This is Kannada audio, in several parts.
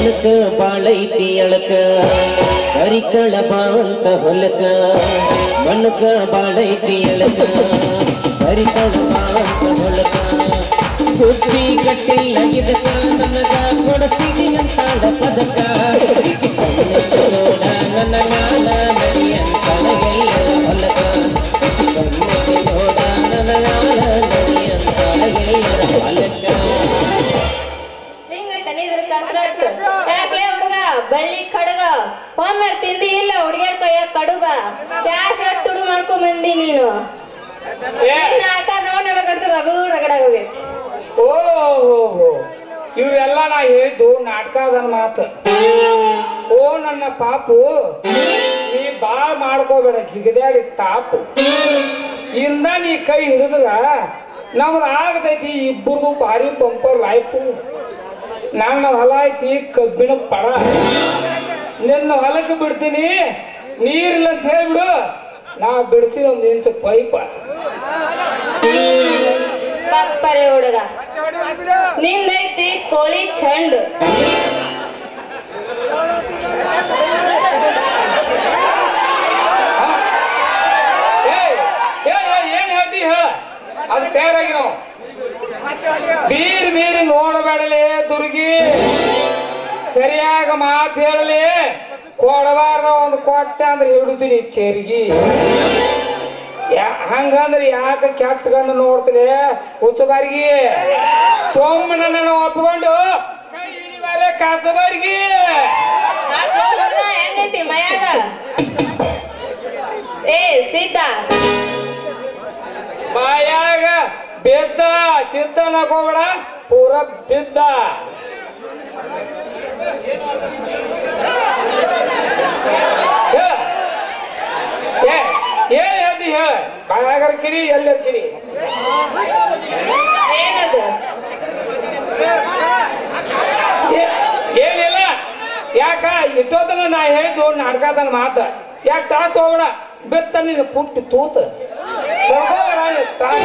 ಮನಕ ಬಾಳೈತಿ ಅಳಕ ಕರಿಕಳ ಬಾವಂತ ಹೊಲಕ ಮನಕ ಬಾಳೈತಿ ಅಳಕ ಕರಿಕಳ ಬಾವಂತ ಹೊಲಕ ಬುದ್ಧಿ ಗಟ್ಟಿಲ್ಲ ಇದಕ ನನಗ ಕೊಡಸಿದಿ ಅಂತಾಳ ಪದಕ ನೋಡ ನನ್ನ ಗಾನ ನಡಿಯಂತಾಳ ಎಲ್ಲರ ಹೊಲಕ ನೋಡ ನನ್ನ ಗಾನ ನಡಿಯಂತಾಳ ಎಲ್ಲರ ಹೊಲಕ ಹಿಂಗೈತ ನೀದ್ರ ಕಸ್ರತ್ ಯಾಕೆ ಹುಡುಗ ಬಳ್ಳಿ ಕಡುಗ ಒಮ್ಮೆ ತಿಂದಿ ಇಲ್ಲ ಹುಡುಗಿಯರ್ ಕೈಯ ಕಡುಗ ಕ್ಯಾಶ್ ತುಡು ಮಾಡ್ಕೊಂಡ್ ಬಂದಿ ನೀನು ಏ ನಿನ್ನ ಆಕ ನೋಡ್ ನನಗಂತೂ ರಗು ರಗಡಾಗ ಹೋಗೈತಿ ಓ ಇವೆಲ್ಲ ನಾ ಹೇಳಿದ್ದು ನಾಟಕ ಅದನ್ನ ಮಾತು ಓ ನನ್ನ ಪಾಪು ನೀ ಬಾಳ ಮಾಡ್ಕೋಬೇಡ ಜಿಗದಾಡಿ ತಾಪು ಇಂದ ನೀ ಕೈ ಹಿಡಿದ್ರ ನಮ್ದು ಆಗತೈತಿ ಇಬ್ಬರದು ಭಾರಿ ಬಂಪರ್ ಲೈಫು ನನ್ನ ಹೊಲ ಐತಿ ಕಬ್ಬಿಣ ಪಡ ನಿನ್ನ ಹೊಲಕ್ಕೆ ಬಿಡ್ತೀನಿ ನೀರಿಲ್ಲ ಅಂತ ಹೇಳ್ಬಿಡು ನಾ ಬಿಡ್ತೀನಿ ಒಂದು ಇಂಚು ಪೈಪ ಪಪ್ಪರೆ ಹುಡುಗ ನಿಂದೈತಿ ಕೋಳಿ ಚೆಂಡು ಏ ಏ ಏ, ಏನ್ ಹೇಳ್ತಿ ಹೇಳ ಅದು ತಯಾರಾಗಿ ನಾವು ಬೀರ್ ಬೀರ್ ನೋಡಬೇಡಲೇ ದುರ್ಗಿ ಸರಿಯಾಗ ಮಾತು ಹೇಳಲಿ ಕೊಡಬಾರ್ದ ಒಂದು ಕೊಟ್ಟೆ ಅಂದ್ರೆ ಹಿಡಿತೀನಿ ಚೆರ್ಗಿ ಯಾ- ಹಂಗಂದ್ರೆ ಯಾಕೆ ಕೆಟ್ಟ ಗಂಡು ನೋಡ್ತೀನಿ ಹುಚ್ಚಬಾರಿಗೆ ಸೋಮನ ನಾನು ಒಪ್ಕೊಂಡು ಕೈ ಹಿಡಿಬಾರೆ ಕಾಸಬಾರಿಗೆ ನಾಕ್ ಹುಡುಗ ಹೆಂಗೈತಿ ಮಯಾಗ ಏ ಸೀತಾ ಬಾಯಾಗ ಬಿದ್ದ ಸಿದ್ಧ ನಗೋಬೇಡ ಪೂರ ಬಿದ್ದ ಹೇಳ. ಏ ಏನ್ ಹೇಳ್ತಿ ಹೇಳ ಬಾಯಾಗರ ಕಿರಿ ಎಲ್ಲಿ ಕಿರಿ ಏನದು ಏ- ಏನಿಲ್ಲ ಯಾಕ ಇಷ್ಟೊತ್ತನ ನಾ ಹೇಳಿದ್ದು ನಾಟಕದನ ಮಾತ ಯಾಕೆ ತಾತ್ ಹೋಗ್ಬೇಡ ಬಿತ್ತ ನೀನು ಪುಟ್ಟಿ ತೂತ ಕರ್ಕೋಬೇಡ ತ್ರಾಸ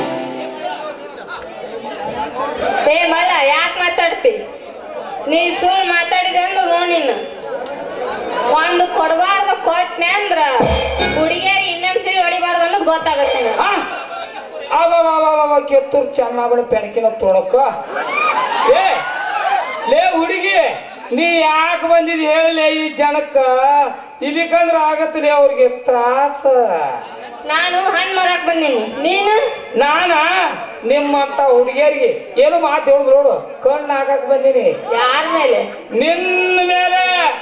ಏ ಮಲ್ಲ ಯಾಕೆ ಮಾತಾಡ್ತಿ ನೀ ಸುಳ್ಳು ಮಾತಾಡಿದೆ ಅಂದ್ರ ನೋಡ್ ನೀನು ಒಂದು ಕೊಡಬಾರ್ದು ಕೊಟ್ನೆ ಅಂದ್ರ ಹುಡುಗಿಯರಿಗೆ ಇನ್ನೊಂದ್ಸರಿ ಹೊಡಿಬಾರ್ದು ಅನ್ನೋದು ಗೊತ್ತಾಗತ್ತೆ ನಿನಗೆ. ಅವ ಕೆತ್ತೂರ್ ಚೆನ್ನಬಣ ಬೆಳಕಿನ ತೊಡಕ ಏ ಲೇ ಹುಡುಗಿ ನೀ ಯಾಕೆ ಬಂದಿದ್ ಹೇಳಲೇ ಈ ಜನಕ್ಕ ಇಲ್ಲಿಕಂದ್ರ ಆಗತ್ತಲೇ ಅವ್ರಿಗೆ ತ್ರಾಸ ನಾನು ಹಣ್ಣು ಮರಕ್ ಬಂದೀನಿ ನೀನು ನಾನ ನಿಮ್ಮಂತ ಹುಡುಗಿಯರಿಗೆ ಏನು ಮಾತು ಹೇಳಿದ್ರು ನೋಡು ಕಣ್ಣು ಹಾಕಕ್ ಬಂದೀನಿ ಯಾರ ಮೇಲೆ ನಿನ್ನ ಮೇಲೆ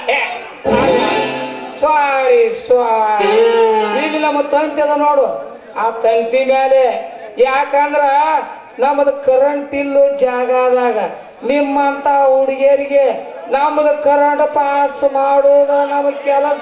ಸಾರಿ ಸಾರಿ ಇಲ್ಲಿ ನಮ್ಮ ತಂತಿ ಅದ ನೋಡು ಆ ತಂತಿ ಮೇಲೆ ಯಾಕಂದ್ರ ನಮ್ಮದು ಕರೆಂಟ್ ಇಲ್ಲೋ ಜಾಗದಾಗ ನಿಮ್ಮಂತ ಹುಡುಗಿಯರಿಗೆ ನಮ್ಮದು ಕರೆಂಟ್ ಪಾಸ್ ಮಾಡೋದ ನಮ್ಮ ಕೆಲಸ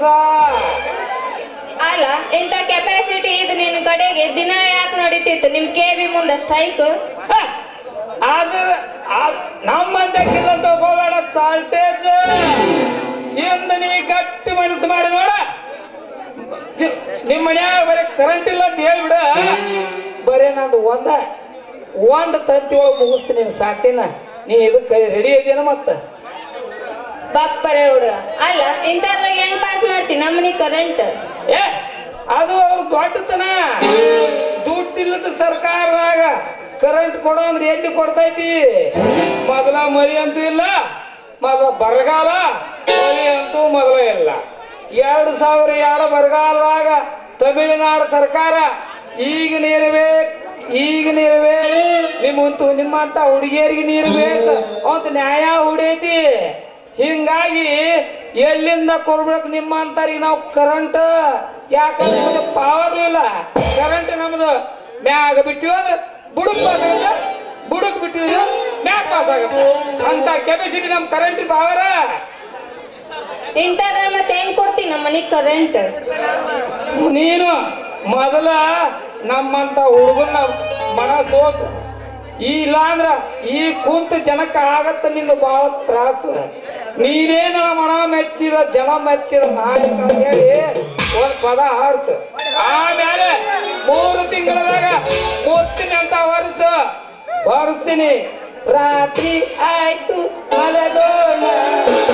ಅಲ್ಲ ಇಂಥ ಕೆಪಾಸಿಟಿ ಇದು ನಿನ್ ಕಡೆಗೆ ದಿನ ಯಾಕೆ ನಡೀತಿತ್ತು ನಿಮ್ ಕೆ ಬಿ ಮುಂದೆ ಸ್ಟ್ರೈಕ್ ಹ! ಅದು ಆ- ನಮ್ಮಂತಕ್ಕಿಲ್ಲ ತಗೋಬೇಡ ಸಾಲ್ಟೇಜ್ ಇಂದ ನೀ ಗಟ್ಟಿ ಮನಸ್ಸು ಮಾಡಿ ನೋಡ ನಿ- ನಿಮ್ ಮನ್ಯಾಗ ಬರೀ ಕರೆಂಟ್ ಇಲ್ಲ ಅಂತ ಹೇಳ್ಬಿಡ ಬರೀ ನಂದು ಒಂದ ಒಂದ್ ತಂತಿ ಒಳಗೆ ಮುಗಿಸ್ತೀನಿ ನೀನು ಸಾಟಿನ ನೀ ಇದಕ್ಕೆ ರೆಡಿ ಇದೆಯನ ಮತ್ತ ಬಪ್ಪರೆ ಹುಡುಗ ಅಲ್ಲ ಇಂಥದ್ರಾಗ ಹೆಂಗ್ ಪಾಸ್ ಮಾಡ್ತಿ ನಮ್ಮನಿ ಕರೆಂಟ್ ಏ ಅದು ಅವ್ರ ದೊಡ್ಡತನ ದುಡ್ಡಿಲ್ಲದ ಸರ್ಕಾರದಾಗ ಕರೆಂಟ್ ಕೊಡೋ ಅಂದ್ರೆ ಎಲ್ಲಿ ಕೊಡ್ತೈತಿ ಮೊದಲ ಮಳಿ ಅಂತೂ ಇಲ್ಲ ಮೊದಲ ಬರಗಾಲ ಮಳಿ ಅಂತೂ ಮೊದಲ ಇಲ್ಲ ಎರಡು ಸಾವಿರ ಎರಡು ಬರಗಾಲದಾಗ ತಮಿಳುನಾಡು ಸರ್ಕಾರ ಈಗ ನೀರು ಬೇಕು ಈಗ ನೀರು ಬೇಕು ನಿಮ್ಮಂತೂ ನಿಮ್ಮಂತ ಹುಡುಗಿಯರಿಗೆ ನೀರು ಬೇಕು ಅಂತ ನ್ಯಾಯ ಹೊಡೈತಿ ಹಿಂಗಾಗಿ ಎಲ್ಲಿಂದ ಕೊಡ್ಬೇಕು ನಿಮ್ಮ ಅಂತಾರಿಗೆ ನಾವು ಕರೆಂಟ್ ಯಾಕಂದ್ರೆ ನಮ್ದು ಪವರ್ ಇಲ್ಲ ಕರೆಂಟ್ ನಮ್ದು ಮ್ಯಾಗ ಬಿಟ್ಟಿವ ಬುಡಕ್ ಪಾಸ್ ಆಗುತ್ತೆ ಬುಡಕ್ ಬಿಟ್ಟಿವ ಮ್ಯಾಗ ಪಾಸ್ ಆಗುತ್ತೆ ಅಂತ ಕೆಪಾಸಿಟಿ ನಮ್ ಕರೆಂಟ್ ಪವರ್ ಇಂಥದ್ರ ಮತ್ತೆ ಹೆಂಗ್ ಕೊಡ್ತಿ ನಮ್ಮನಿ ಕರೆಂಟ್ ನೀನು ಮೊದಲ ನಮ್ಮಂತ ಹುಡುಗನ ಮನ ಸೋಸು ಇಲ್ಲ ಅಂದ್ರ ಈ ಕುಂತ ಜನಕ್ಕೆ ಆಗತ್ತ ನಿಂದು ಬಹಳ ತ್ರಾಸ ನೀನೇ ನನ್ನ ಮನ ಮೆಚ್ಚಿದ ಜನ ಮೆಚ್ಚಿದ ನಾಯಕ ಅಂತ ಹೇಳಿ ಒಂದ್ ಪದ ಹಾಡ್ಸು ಆಮೇಲೆ ಮೂರು ತಿಂಗಳದಾಗ ಮುಸ್ತೀನಿ ಅಂತ ವರ್ಷ ಹೊರಿಸ್ತೀನಿ ರಾತ್ರಿ ಆಯ್ತು ಮಲಗೋಣ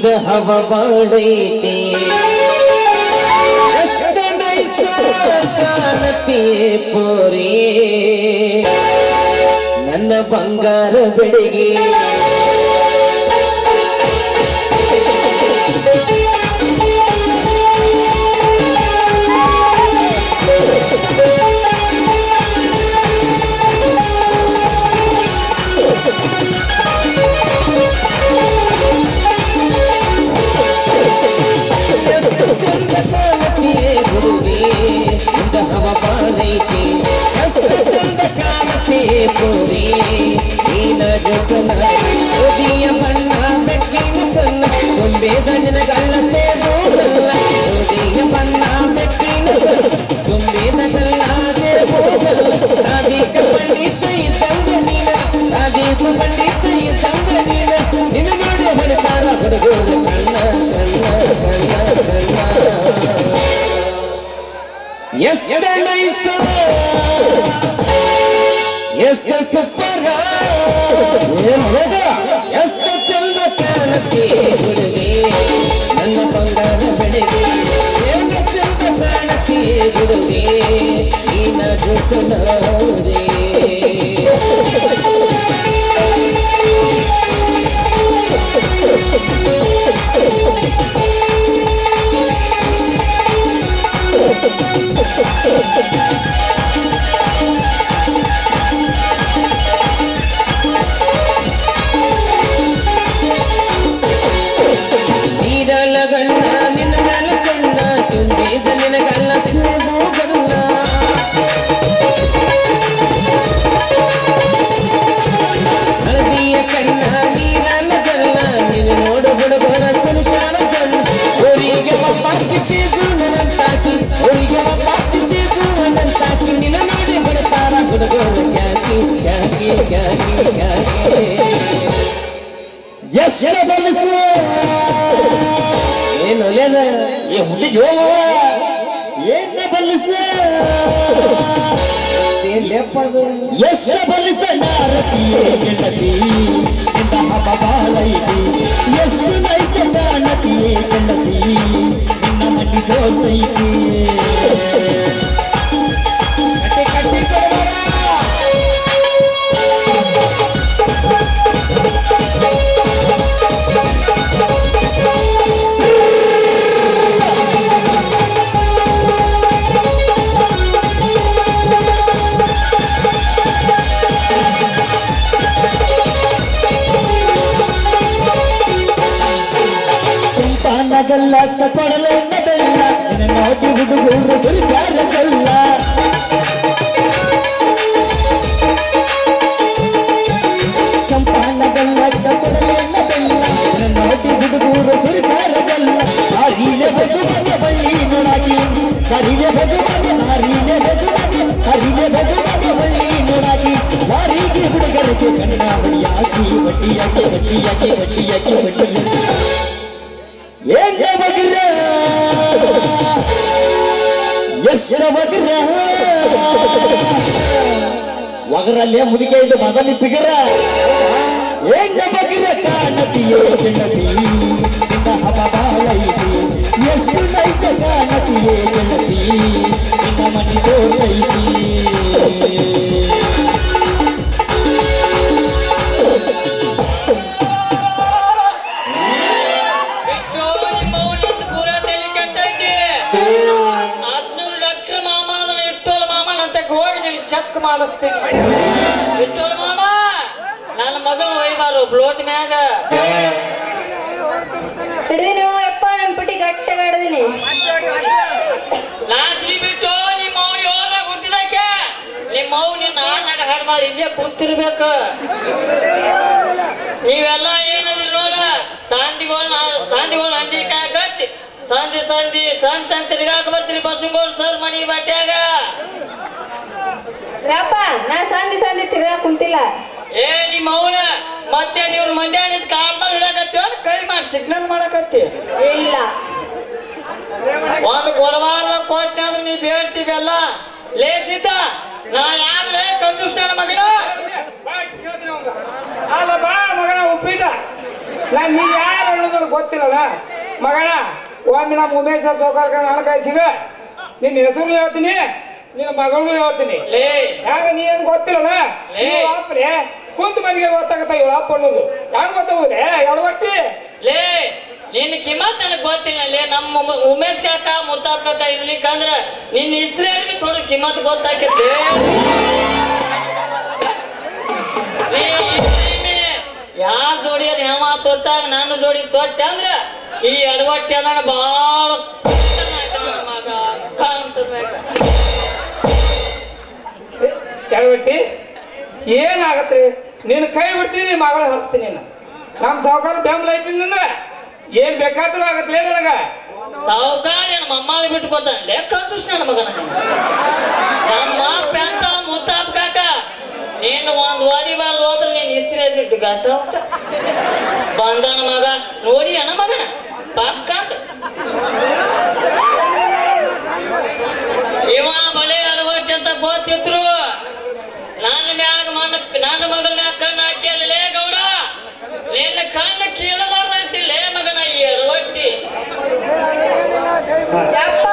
ಹಿಂದ ಹವ ಬಾಳೈತಿ ಕಾಣತಿಯೇ ಪೋರಿ ನನ್ನ ಬಂಗಾರ ಬೆಳಿಗ್ಗೆ ಕಾಣತಿಯೇ ಹುಡುಗಿ ಹಿಂದ ಹವ ಬಾಳೈತಿ ಚಂದ ಕಾಣತಿಯೇ ಪೋರಿ ನೀನ ಜೊತನ ಓದಿಯ ಬಣ್ಣ ಬೆಕ್ಕಿನ ಸಣ್ಣ ತುಂಬೇದ ಜನಗಲ್ಲ ಸೇಬೋದಲ್ಲ ಓದಿಯ ಬಣ್ಣ ಬೆಕ್ಕಿನ ಸಣ್ಣ ತುಂಬೇದ ಗಲ್ಲ ಸೇಬೋದಲ್ಲ ಸಾಧಿಕ ಪಂಡಿತ ಇದ್ದಂಗ ನೀನ ಸಾಧಿಕ ಪಂಡಿತ ಇದ್ದಂಗ ನೀನ ನಿನ್ನ ನೋಡಿ ಹೊರತಾರ ಹುಡುಗರು ಕಣ್ಣ ಕಣ್ಣ ಕಣ್ಣ ಕಣ್ಣ ಎಷ್ಟು ನೈಸ ಎಷ್ಟು ಸೂಪರ ಎಷ್ಟು ಚಂದ ಕಾಣತಿ ಹುಡುಗಿ ನನ್ನ ಬಂಗಾರ ಬೆಳೆಗೆ ಎಷ್ಟು ಚಂದ ಕಾಣತಿ ಹುಡುಗಿ ನೀನ ಜೊತೆ ನೀರಲ ಗಣ್ಣ ನಿನ್ನ ಮ್ಯಾಲ ಕಣ್ಣ ತುಂಬಿದ ನಿನಗಲ್ಲ ಸೇಬು ಗಣ್ಣ ಹಳದಿಯ ಕಣ್ಣ ನೀರಲ್ಲ ಗಲ್ಲ ನಿನ್ನ ನೋಡು ಹುಡುಗರ ಪುರುಷಾರ ಕಣ್ಣ ಊರಿಗೆ ಒಪ್ಪಾಕಿದ್ದು ನನ್ನಂತಾಕಿ ಊರಿಗೆ ಒಪ್ಪಾಕಿದ್ದು ನನ್ನಂತಾಕಿ ನಿನ್ನ ನೋಡಿ ಬರ್ತಾರ ಹುಡುಗರು ಕ್ಯಾಕಿ ಕ್ಯಾಕಿ ಕ್ಯಾಕಿ ಕ್ಯಾಕಿ ಎಷ್ಟು ಬಲಿಸು ಏನು ಒಳ್ಳೆಯದ ಏ ಹುಡುಗಿ ಹೋಗವ ಏನ ಬಲಿಸ ಎಷ್ಟು ಬಲಿಸ ನಾರತಿಯೇ ಗೆಳತಿ ಎಂದ ಹಬ್ಬ ಬಾಳೈತಿ ಎಷ್ಟು ನೈತ ಕಾಣತಿಯೇ ಗೆಳತಿ ನಿನ್ನ ಮನಿ ಜೋಸೈತಿ ಕಟ್ಟಿ ಕಟ್ಟಿ ಪಾನಗಲ್ಲ ಕೊಡಲೆನ್ನ ಬೆಲ್ಲ ನಿನ್ನ ನೋಡಿ ಹುಡುಗರು ಸುರಿಸಾರಗಲ್ಲ ಸಂಪಾನಗಲ್ಲ ಕೊಡಲೆನ್ನ ಬೆಲ್ಲ ನಿನ್ನ ನೋಡಿ ಹುಡುಗರು ಸುರಿಸಾರಗಲ್ಲ ಹರಿಲೆ ಬದು ಬಗೆ ಬಳ್ಳಿ ನೋಡಾಗಿ ಹರಿಲೆ ಬದು ಬಗೆ ಹರಿಲೆ ಬದು ಬಗೆ ಹರಿಲೆ ಬದು ಬಗೆ ಬಳ್ಳಿ ನೋಡಾಗಿ ವಾರಿಗೆ ಹುಡುಗರಿಗೆ ಕಣ್ಣ ಬಡಿಯಾಗಿ ಬಡ್ಡಿಯಾಗಿ ಬಡ್ಡಿಯಾಗಿ ಬಡ್ಡಿಯಾಗಿ ಬಡ್ಡಿಯಾಗಿ ಏನ ಬಗ್ರ ಎಷ್ಟ ಬಗ್ರ ಒಗರಲ್ಲೇ ಮುದುಕೆ ಇದು ಮದನಿ ಪಿಗರ ಏನ ಬಗ್ರ ಕಾಣತಿಯೋ ಗೆಳತಿ ನಿನ್ನ ಹಬ ಬಾಳೈತಿ ಎಷ್ಟು ನೈತ ಕಾಣತಿಯೇ ಗೆಳತಿ ನಿನ್ನ ಮನಿ ತೋರೈತಿ ಪೂರ ತಲೆ ಕೆಟ್ಟೈತಿ ಹದಿನೂರು ಡಾಕ್ಟರ್ ಮಾಮ ಅದನ್ನ ಇಟ್ಟೋಲ ಮಾಮ ಅಂತ ಹೋಗಿ ನಿನ್ ಚೆಕ್ ಮಾಡಿಸ್ತೀನಿ ಇಟ್ಟೋಲ ಮಾಮ ನನ್ನ ಮಗನ ಒಯ್ಬಾರು ಬ್ಲೋಟ್ ಮ್ಯಾಗ ಹಿಡಿದಿನಿ ಯಪ್ಪ ನನ್ನ ಪುಟಿ ಗಟ್ಟಿಗೆ ಹಿಡಿದಿನಿ ನಾಚಿ ಬಿಟ್ಟು ನಿಮ್ಮ ಅವ್ನ ಯೋರಾಗ ಹುಟ್ಟಿದಕ್ಕೆ ನಿಮ್ಮ ಅವ್ ನಿನ್ನ ಆನಾಗ ಹಾಡ್ಬಾರ ಇಲ್ಲೇ ಕೂತಿರ್ಬೇಕು ನೀವೆಲ್ಲ ಏನದ್ರಿ ನೋಡ ತಾಂದಿಗೋಳ ತಾಂದಿಗೋಳ ಹಂದಿ ಕಾಯ ಕಚ್ಚಿ ಸಂಧಿ ಸಂಧಿ ಸಂತ ಅಂತ ತಿರ್ಗಾಕ ಬರ್ತೀರಿ ಬಸ್ಸುಗೋಳ್ ಸರ್ ಮನಿ ಬಟ್ಯಾಗ ಯಪ್ಪ ನಾ ಸಂಧಿ ಸಂಧಿ ತಿರ್ಗಾ ಕುಂತಿಲ್ಲ ಏ ನಿಮ್ಮ ಅವನ ಮತ್ತೆ ನೀವು ಮಂಡ್ಯ ನಿಂತ ಕಾಲ್ ಮೇಲೆ ಹಿಡಕತ್ತೀವ ಕೈ ಮಾಡಿ ಸಿಗ್ನಲ್ ಮಾಡಕತ್ತಿ ಇಲ್ಲ ಒಂದು ಕೊಡವಾರ ಕೊಟ್ಟೆ ಅಂದ್ರೆ ನೀ ಬೇಡ್ತೀವಲ್ಲ ಲೇ ಸೀತಾ ನಾ ಯಾವ್ಲೇ ಕಂಜೂಸ್ ನನ್ನ ಮಗನ ಅಲ್ಲ ಬಾ ಮಗನ ಉಪ್ಪಿಟ ನಾನ್ ನೀ ಯಾರು ಅನ್ನೋದ್ರ ಗೊತ್ತಿಲ್ಲಲ್ಲ ಮಗನ ಒಮ್ಮೆ ನಮ್ಮ ಉಮೇಶ ಸೌಕರ್ಯ ನನಕಾಯಿ ಸಿಗ ನಿನ್ನ ಹೆಸರು ಹೇಳ್ತೀನಿ ನಿನ್ನ ಮಗಳಿಗೂ ಹೇಳ್ತೀನಿ ಲೇ ಯಾಕ ನೀ ಏನ್ ಗೊತ್ತಿಲ್ಲಲ್ಲ ಏ. ಅಪ್ಪಲೆ ಕುಂತ ಮಂದಿಗೆ ಗೊತ್ತಾಗತ್ತ ಇವ್ ಅಪ್ಪ ಅನ್ನೋದು ಯಾಕೆ ಗೊತ್ತಾಗುದೇ ಎಡವಟ್ಟಿ ಲೇ ನಿನ್ನ ಕಿಮ್ಮತ್ ನನಗೆ ಗೊತ್ತಿಲ್ಲ ಲೇ ನಮ್ಮ ಉಮ- ಉಮೇಶ್ ಕಾಕ ಮುತ್ತಾಪ್ ಕಾಕ ಇರ್ಲಿಕ್ಕಂದ್ರ ನಿನ್ನ ಇಸ್ತ್ರಿ ಅರ್ಬಿ ಥೋಡ ಕಿಮ್ಮತ್ ಗೊತ್ತಾಕೈತಿ ಯಾರ ಜೋಡಿಯಲ್ಲಿ ಹೆಮ ತೊಟ್ಟಾಗ ನನ್ನ ಜೋಡಿ ತೊಟ್ಟ ಅಂದ್ರ ಈ ಅಡವಟ್ಟಿ ಅದಾಗ ಬಾಳ ಮಗ ಕಾಣ್ತದ ಎಡವಟ್ಟಿ ಏನಾಗತ್ರಿ ನಿನ್ನ ಕೈ ಬಿಡ್ತೀನಿ ನಿನ್ನ ಮಗಳ ಹಚ್ತೀನಿ ನೀನು ನಮ್ಮ ಸಾವುಕಾರ ಬೆಂಬಲ ಐತಿ ನಿನ್ನ ಏನ್ ಬೇಕಾದ್ರೂ ಆಗತ್ಲೇ ನನಗ ಸಾವುಕಾರ ಏನ್ ಮಮ್ಮಾಗ ಬಿಟ್ಟು ಕೊಡ್ತಾನೆ ಲೆಕ್ಕ ಚೂಸ್ ನನ್ನ ಮಗನ ನಮ್ಮ ಪ್ಯಾಂತ ಮುತ್ತಾಪ್ ಕಾಕ ನೀನು ಒಂದ್ ವಾದಿ ಬಾರ್ದು ಹೋದ್ರೆ ನೀನ್ ಇಸ್ತ್ರಿ ಬಿಟ್ಟು ಗಂಟ ಉಂಟ ಬಂದನ ಮಗ ನೋಡಿ ಅಣ್ಣ ಮಗನ ಪಕ್ಕ ಇವ ಬಲೆ ಅಲವಟ್ಟಿ ಅಂತ ಗೊತ್ತಿದ್ರು ನನ್ನ ಮ್ಯಾಗ ಮಣ್ಣ ನನ್ನ ಮಗನ ಮ್ಯಾಗ ಕಣ್ಣು ಹಾಕಿ ಅಲ್ಲೇ ಗೌಡ ನಿನ್ನ ಕಣ್ಣು ಕೀಳಲಾರ್ದಂತಿಲ್ಲೇ ಮಗನ ಈ ಅಡವಟ್ಟಿ ಯಪ್ಪ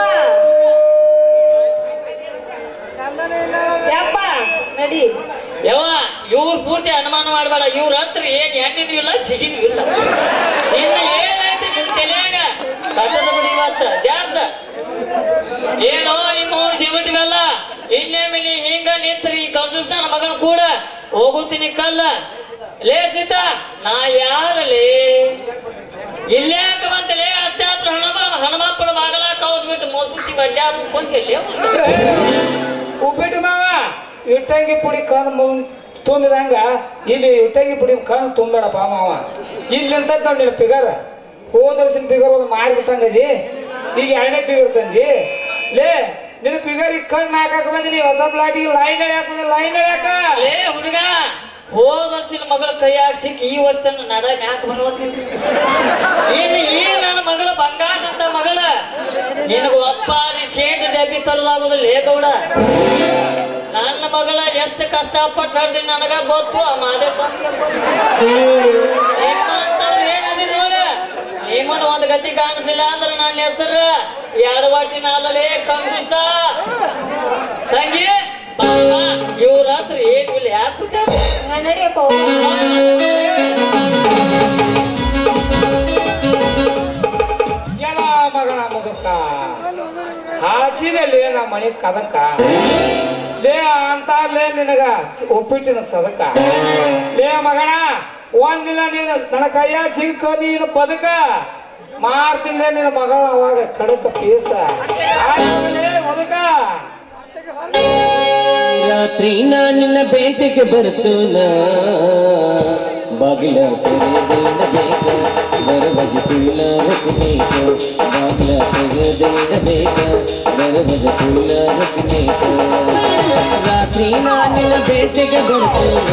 ಯಪ್ಪ ನಡಿ ಯವ್ವ ಇವ್ರ ಪೂರ್ತಿ ಅನುಮಾನ ಮಾಡಬೇಡ ಇವ್ರ ಹತ್ರ ಏನ್ ಎಣ್ಣಿನೂ ಇಲ್ಲ ಚಿಗಿನೂ ಇಲ್ಲ ಇನ್ನ ಏನೈತಿ ನಿಮ್ ತಲೆಯಾಗ ಕಟ್ಟದ ಬಿಡಿ ಇವತ್ತ ಜಾಸ ಏನೋ ನಿಮ್ಮ ಅವ್ರ ಚಿಮಟಿವೆಲ್ಲ ಇನ್ನೇಮಿ ನೀ ಹಿಂಗ ನಿಂತ್ರಿ ಈ ಕಂಜೂಸ್ ನನ್ನ ಮಗನ ಕೂಡ ಹೋಗುತ್ತೀನಿ ಕಲ್ಲ ಲೇ ಸೀತಾ ನಾ ಯಾರಲೇ ಇಲ್ಯಾಕ ಬಂತಲೇ ಅತ್ಯಾತ್ರ ಹಣಮ ಹನುಮಪ್ಪನ ಬಾಗಲಾಕ ಹೋದ್ಬಿಟ್ಟು ಮೋಸುಟ್ಟಿ ಬಡ್ಡೆ ಮುಕ್ಕೊಂತಿಲ್ಲೇ ಉಪ್ಪಿಟ್ಟು ಮಾವ ಇಟ್ಟಂಗಿ ಪುಡಿ ಕಣ್ ಮುಂದ್ ತುಂಬಿದಂಗ ಇಲ್ಲಿ ಇಟ್ಟಂಗಿ ಪುಡಿ ಕಣ್ ತುಂಬಬೇಡಪ್ಪ ಮಾವ ಇಲ್ಲಿ ನಿಂತದ್ ನೋಡಿ ನಿನ್ನ ಫಿಗರ್ ಹೋದ ವರ್ಷದ ಫಿಗರ್ ಒಂದು ಮಾರಿಬಿಟ್ಟಂಗದಿ ಈಗ ಎರಡನೇ ಫಿಗರ್ ತಂದಿ ಲೇ ನಿನ್ನ ಫಿಗರ್ ಈಗ ಕಣ್ಣು ಹಾಕಕ್ ಬಂದಿನಿ ಹೊಸ ಪ್ಲಾಟಿಗೆ ಲೈನ್ ಎಳ್ಯಾಕ ಲೈನ್ ಎಳ್ಯಾಕ ಲೇ ಹುಡುಗ ಹೋದ ವರ್ಷದ ಮಗಳ ಕೈಯಾಗ ಸಿಕ್ಕಿ ಈ ವರ್ಷ ನಡ ಮ್ಯಾಕ್ ಬರೋದಿಲ್ಲ ಇನ್ನು ಈ ನನ್ನ ಮಗಳ ಬಂಗಾರ ಅಂತ ಮಗಳ ನಿನಗ ಒಪ್ಪಾರಿ ಶೇಟ್ ಡಬ್ಬಿ ತರಲಾಗುದಿಲ್ಲ ಲೇ ಗೌಡ ನನ್ನ ಮಗಳ ಎಷ್ಟು ಕಷ್ಟಪಟ್ಟು ಹಡ್ದಿ ನನಗ ಗೊತ್ತು ಆ ಮಾದೇ ನಿಮ್ಮಂತವ್ರು ಏನದಿರಿ ನೋಡ ನಿಮ್ಮನ್ನ ಒಂದ್ ಗತಿ ಕಾಣಿಸಿಲ್ಲ ಅಂದ್ರೆ ನನ್ನ ಹೆಸರು ಎರಡು ವಾಟಿನ ಅಲ್ಲಲೇ ಕಂಬಿಸ ತಂಗಿ ಬಾಬಾ ಇವ್ರ ಹತ್ರ ಏನು ಇಲ್ಲ ಯಾಕೆ ಹಂಗ ನಡಿಯಪ್ಪ ಹೋಗೋಣ. ಎಲ್ಲ ಮಗನ ಮುದುಕ ಹಾಸಿದಲ್ಲಿ ನಮ್ಮ ಮನೆ ಕದಕ ಲೇ ಅಂತ ಲೇ ನಿನಗ ಉಪ್ಪಿಟ್ಟಿನ ಸದಕ ಲೇ ಮಗನ ಒಂದಿನ ನೀನು ನನ್ನ ಕೈಯ ಸಿಕ್ಕ ನೀನು ಬದುಕ ಮಾಡ್ತಿಲ್ಲ ನಿನ್ನ ಮಗಳ ಅವಾಗ ಕಡಕ ಪೀಸ ಆಯ್ತಲೇ ಮುದುಕ ರಾತ್ರಿ ನಿನ್ನ ಬೇಟೆಗೆ ಬರ್ತೂನ ಬಾಗಿಲ ತೆರೆದಿಡಬೇಕ ಬರಬಜ ತುಲ್ಲ ರಚನೇಕ ಬಾಗಿಲ ತೆರೆದಿಡಬೇಕ ಬರಬಜ ತುಲ್ಲ ರಚನೇಕ ರಾತ್ರಿ ನಿನ್ನ ಬೇಟೆಗೆ ಬರ್ತೂನ